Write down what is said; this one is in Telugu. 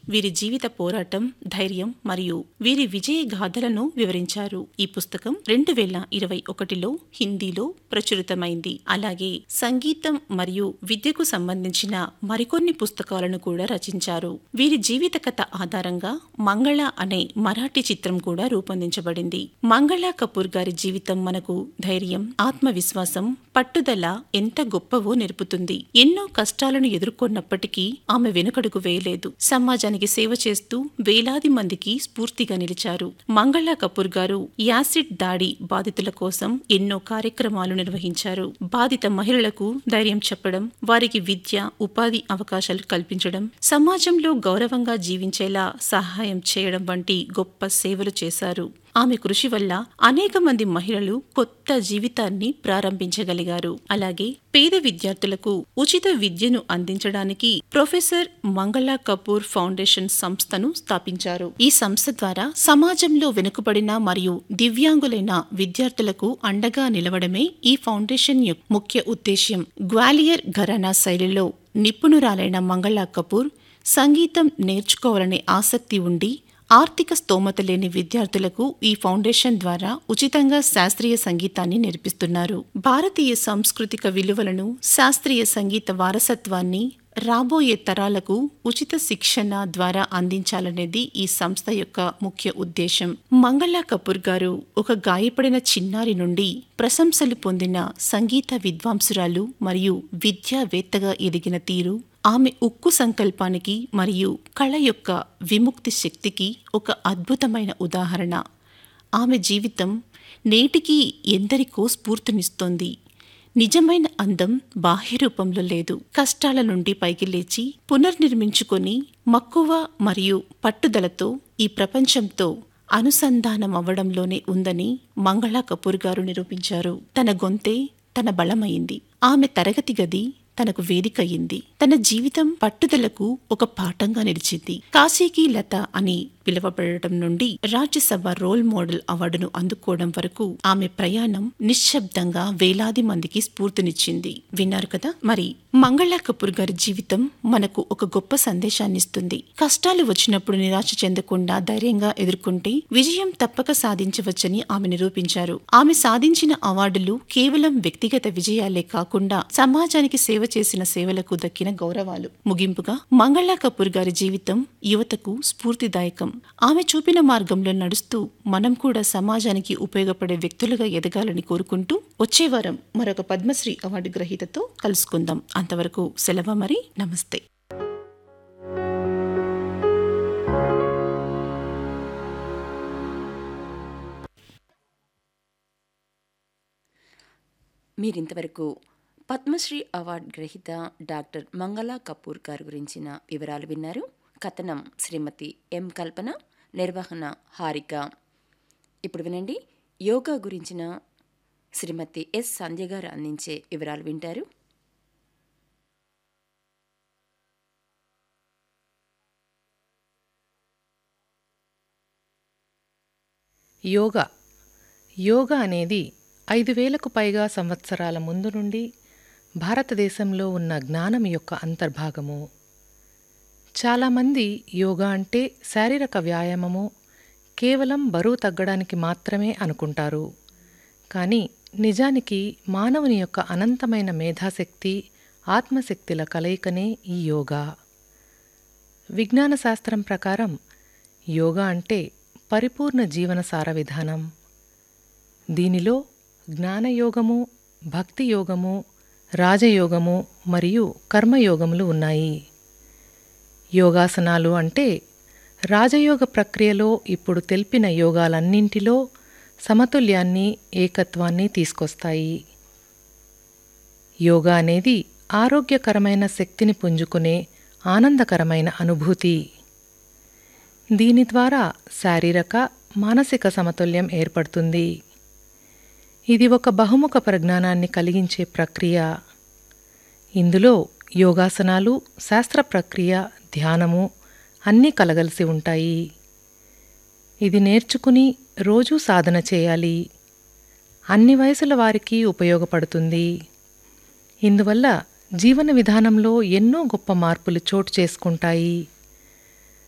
వీరి జీవిత పోరాటం ధైర్యం మరియు వీరి విజయ గాథలను వివరించారు ఈ పుస్తకం రెండు వేల ఇరవై ఒకటిలో హిందీలో ప్రచురితమైంది అలాగే సంగీతం మరియు విద్యకు సంబంధించిన మరికొన్ని పుస్తకాలను కూడా రచించారు వీరి జీవిత కథ ఆధారంగా మంగళ అనే మరాఠీ చిత్రం కూడా రూపొందించబడింది మంగళ కపూర్ గారి జీవితం మనకు ధైర్యం ఆత్మవిశ్వాసం పట్టుదల ఎంత గొప్పవో నేర్పుతుంది ఎన్నో కష్టాలను ఎదుర్కొన్నప్పటికీ ఆమె వెనుకడుగు వేయలేదు సమాజానికి సేవ చేస్తూ వేలాది మందికి స్ఫూర్తిగా నిలిచారు మంగళ కపూర్ గారు యాసిడ్ దాడి బాధితుల కోసం ఎన్నో కార్యక్రమాలు నిర్వహించారు బాధిత మహిళలకు ధైర్యం చెప్పడం వారికి విద్య ఉపాధి అవకాశాలు కల్పించడం సమాజంలో గౌరవంగా జీవించేలా సహాయం చేయడం వంటి గొప్ప సేవలు చేశారు ఆమె కృషి వల్ల అనేక మంది మహిళలు కొత్త జీవితాన్ని ప్రారంభించగలిగారు అలాగే పేద విద్యార్థులకు ఉచిత విద్యను అందించడానికి ప్రొఫెసర్ మంగళ కపూర్ ఫౌండేషన్ సంస్థను స్థాపించారు ఈ సంస్థ ద్వారా సమాజంలో వెనుకబడిన మరియు దివ్యాంగులైన విద్యార్థులకు అండగా నిలవడమే ఈ ఫౌండేషన్ యొక్క ముఖ్య ఉద్దేశ్యం గ్వాలియర్ ఘరానా శైలిలో నిపుణురాలైన మంగళ కపూర్ సంగీతం నేర్చుకోవాలనే ఆసక్తి ఉండి ఆర్థిక స్తోమత లేని విద్యార్థులకు ఈ ఫౌండేషన్ ద్వారా ఉచితంగా శాస్త్రీయ సంగీతాన్ని నేర్పిస్తున్నారు భారతీయ సాంస్కృతిక విలువలను శాస్త్రీయ సంగీత వారసత్వాన్ని రాబోయే తరాలకు ఉచిత శిక్షణ ద్వారా అందించాలనేది ఈ సంస్థ యొక్క ముఖ్య ఉద్దేశం మంగళ కపూర్ గారు ఒక గాయపడిన చిన్నారి నుండి ప్రశంసలు పొందిన సంగీత విద్వాంసురాలు మరియు విద్యావేత్తగా ఎదిగిన తీరు ఆమె ఉక్కు సంకల్పానికి మరియు కళ యొక్క విముక్తి శక్తికి ఒక అద్భుతమైన ఉదాహరణ ఆమె జీవితం నేటికి ఎందరికో స్ఫూర్తినిస్తోంది నిజమైన అందం బాహ్య రూపంలో లేదు కష్టాల నుండి పైకి లేచి పునర్నిర్మించుకొని మక్కువ మరియు పట్టుదలతో ఈ ప్రపంచంతో అనుసంధానం అవ్వడంలోనే ఉందని మంగళ కపూర్ గారు నిరూపించారు తన గొంతే తన బలమైంది ఆమె తరగతి గది తనకు వేదిక అయింది తన జీవితం పట్టుదలకు ఒక పాఠంగా నిలిచింది కాశీకి లత అని పిలువబడటం నుండి రాజ్యసభ రోల్ మోడల్ అవార్డును అందుకోవడం వరకు ఆమె ప్రయాణం నిశ్శబ్దంగా వేలాది మందికి స్ఫూర్తినిచ్చింది విన్నారు కదా మరి మంగళ కపూర్ గారి జీవితం మనకు ఒక గొప్ప సందేశాన్నిస్తుంది కష్టాలు వచ్చినప్పుడు నిరాశ చెందకుండా ధైర్యంగా ఎదుర్కొంటే విజయం తప్పక సాధించవచ్చని ఆమె నిరూపించారు ఆమె సాధించిన అవార్డులు కేవలం వ్యక్తిగత విజయాలే కాకుండా సమాజానికి సేవ చేసిన సేవలకు దక్కిన గౌరవాలు ముగింపుగా మంగళ కపూర్ గారి జీవితం యువతకు స్ఫూర్తిదాయకం ఆమె చూపిన మార్గంలో నడుస్తూ మనం కూడా సమాజానికి ఉపయోగపడే వ్యక్తులుగా ఎదగాలని కోరుకుంటూ వచ్చే వారం మరొక పద్మశ్రీ అవార్డు గ్రహీతతో కలుసుకుందాం అంతవరకు సెలవు మరి నమస్తే మీరింతవరకు పద్మశ్రీ అవార్డు గ్రహీత డాక్టర్ మంగళా కపూర్ గారి గురించిన వివరాలు విన్నారు కథనం శ్రీమతి ఎం కల్పన నిర్వహణ హారిక ఇప్పుడు వినండి యోగా గురించిన శ్రీమతి ఎస్ సంధ్య గారు అందించే వివరాలు వింటారు యోగా యోగా అనేది ఐదు వేలకు పైగా సంవత్సరాల ముందు నుండి భారతదేశంలో ఉన్న జ్ఞానం యొక్క అంతర్భాగము చాలామంది యోగా అంటే శారీరక వ్యాయామము కేవలం బరువు తగ్గడానికి మాత్రమే అనుకుంటారు కానీ నిజానికి మానవుని యొక్క అనంతమైన మేధాశక్తి ఆత్మశక్తిల కలయికనే ఈ యోగా విజ్ఞాన శాస్త్రం ప్రకారం యోగా అంటే పరిపూర్ణ జీవనసార విధానం దీనిలో జ్ఞానయోగము భక్తి యోగము రాజయోగము మరియు కర్మయోగములు ఉన్నాయి యోగాసనాలు అంటే రాజయోగ ప్రక్రియలో ఇప్పుడు తెలిపిన యోగాలన్నింటిలో సమతుల్యాన్ని ఏకత్వాన్ని తీసుకొస్తాయి యోగా అనేది ఆరోగ్యకరమైన శక్తిని పుంజుకునే ఆనందకరమైన అనుభూతి దీని ద్వారా శారీరక మానసిక సమతుల్యం ఏర్పడుతుంది ఇది ఒక బహుముఖ ప్రజ్ఞానాన్ని కలిగించే ప్రక్రియ ఇందులో యోగాసనాలు శాస్త్ర ప్రక్రియ ధ్యానము అన్నీ కలగలిసి ఉంటాయి ఇది నేర్చుకుని రోజూ సాధన చేయాలి అన్ని వయసుల వారికి ఉపయోగపడుతుంది ఇందువల్ల జీవన విధానంలో ఎన్నో గొప్ప మార్పులు చోటు చేసుకుంటాయి